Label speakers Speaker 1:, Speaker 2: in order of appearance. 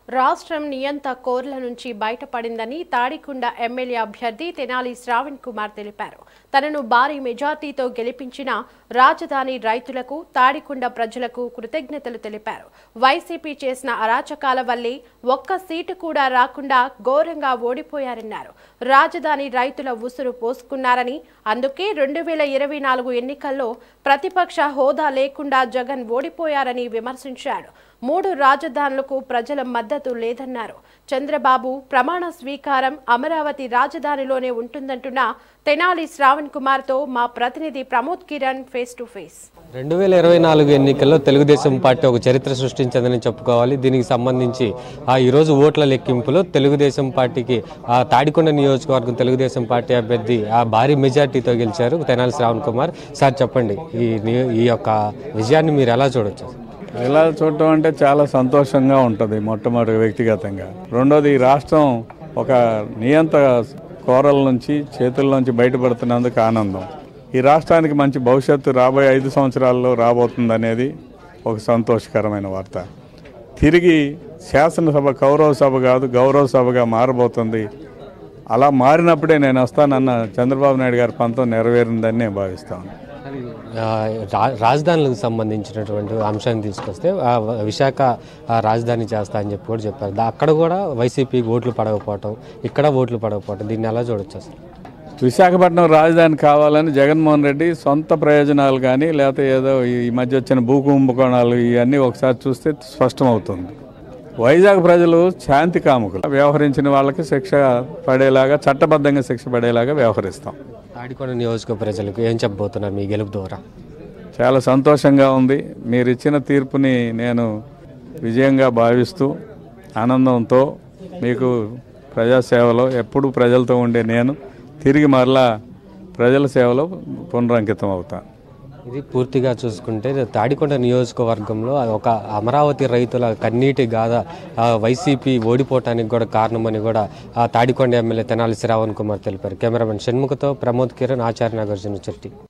Speaker 1: రాష్ట్రం నియంత కోర్ల నుంచి బయటపడిందని తాడికొండ ఎమ్మెల్యే అభ్యర్థి తెనాలి శ్రావణ్ కుమార్ తెలిపారు తనను భారీ మెజార్టీతో గెలిపించిన రాజధాని రైతులకు తాడికొండ ప్రజలకు కృతజ్ఞతలు తెలిపారు వైసీపీ చేసిన అరాచకాల వల్లే ఒక్క సీటు కూడా రాకుండా ఘోరంగా ఓడిపోయారన్నారు రాజధాని రైతుల ఉసురు పోసుకున్నారని అందుకే రెండు వేల ఇరవై నాలుగు ఎన్నికల్లో ప్రతిపక్ష హోదా లేకుండా జగన్ ఓడిపోయారని విమర్శించాడు మూడు రాజధానులకు ప్రజల మద్దతు లేదన్నారు చంద్రబాబు ప్రమాణ స్వీకారం అమరావతి రాజధానిలోనే ఉంటుందంటున్న తెనాలి శ్రావణ్ కుమార్తో మా ప్రతినిధి Pramod Kiran face to face
Speaker 2: రెండు వేల ఇరవై నాలుగు ఎన్నికల్లో తెలుగుదేశం పార్టీ ఒక చరిత్ర సృష్టించిందని చెప్పుకోవాలి దీనికి సంబంధించి ఆ ఈరోజు ఓట్ల లెక్కింపులో తెలుగుదేశం పార్టీకి ఆ తాడికొండ నియోజకవర్గం తెలుగుదేశం పార్టీ అభ్యర్థి ఆ భారీ మెజార్టీతో గెలిచారు తెనాలి శ్రావణ్ కుమార్ సార్ చెప్పండి ఈ నియో- ఈ యొక్క విజయాన్ని మీరు ఎలా చూడొచ్చు
Speaker 3: ఇలా చూడటం అంటే చాలా సంతోషంగా ఉంటుంది మొట్టమొదటి వ్యక్తిగతంగా రెండోది ఈ రాష్ట్రం ఒక నియంత కోరల నుంచి చేతుల్లోంచి బయటపడుతున్నందుకు ఆనందం ఈ రాష్ట్రానికి మంచి భవిష్యత్తు రాబోయే ఐదు సంవత్సరాల్లో రాబోతుంది అనేది ఒక సంతోషకరమైన వార్త తిరిగి శాసనసభ కౌరవ సభ కాదు గౌరవ సభగా మారబోతుంది అలా మారినప్పుడే నేను వస్తానన్న చంద్రబాబు నాయుడు గారి పంతం నెరవేరిందని నేను భావిస్తాను
Speaker 2: ఆ, రా- రాజధానులకు సంబంధించినటువంటి అంశాన్ని తీసుకొస్తే ఆ, విశాఖ ఆ, రాజధాని చేస్తా అని చెప్పి కూడా చెప్పారు దా- అక్కడ కూడా వైసీపీకి ఓట్లు పడకపోవటం ఇక్కడ ఓట్లు పడకపోవటం దీన్ని ఎలా చూడొచ్చు అసలు
Speaker 3: విశాఖపట్నం రాజధాని కావాలని జగన్మోహన్ రెడ్డి సొంత ప్రయోజనాలు కానీ లేకపోతే ఏదో ఈ మధ్య వచ్చిన భూ కుంభకోణాలు ఇవన్నీ ఒకసారి చూస్తే స్పష్టమవుతుంది వైజాగ్ ప్రజలు శాంతి కాముకులు వ్యవహరించిన వాళ్ళకి శిక్ష పడేలాగా చట్టబద్ధంగా శిక్ష పడేలాగా వ్యవహరిస్తాం
Speaker 2: తాడికొండ నియోజక ప్రజలకు ఏం చెప్పబోతున్నారు మీ గెలుపు ద్వారా
Speaker 3: చాలా సంతోషంగా ఉంది మీరు ఇచ్చిన తీర్పుని నేను విజయంగా భావిస్తూ ఆనందంతో మీకు ప్రజాసేవలో ఎప్పుడూ ప్రజలతో ఉండే నేను తిరిగి మరలా ప్రజల సేవలో పునరంకితం అవుతాను
Speaker 2: ఇది పూర్తిగా చూసుకుంటే తాడికొండ నియోజకవర్గంలో ఒక అమరావతి రైతుల కన్నీటి గాథ ఆ, వైసీపీ ఓడిపోవటానికి కూడా కారణమని కూడా ఆ తాడికొండ ఎమ్మెల్యే తెనాలి శ్రావణ్ కుమార్ తెలిపారు కెమెరామెన్ షణ్ముఖతో ప్రమోద్ కిరణ్ ఆచార్య నాగార్జున చెట్టి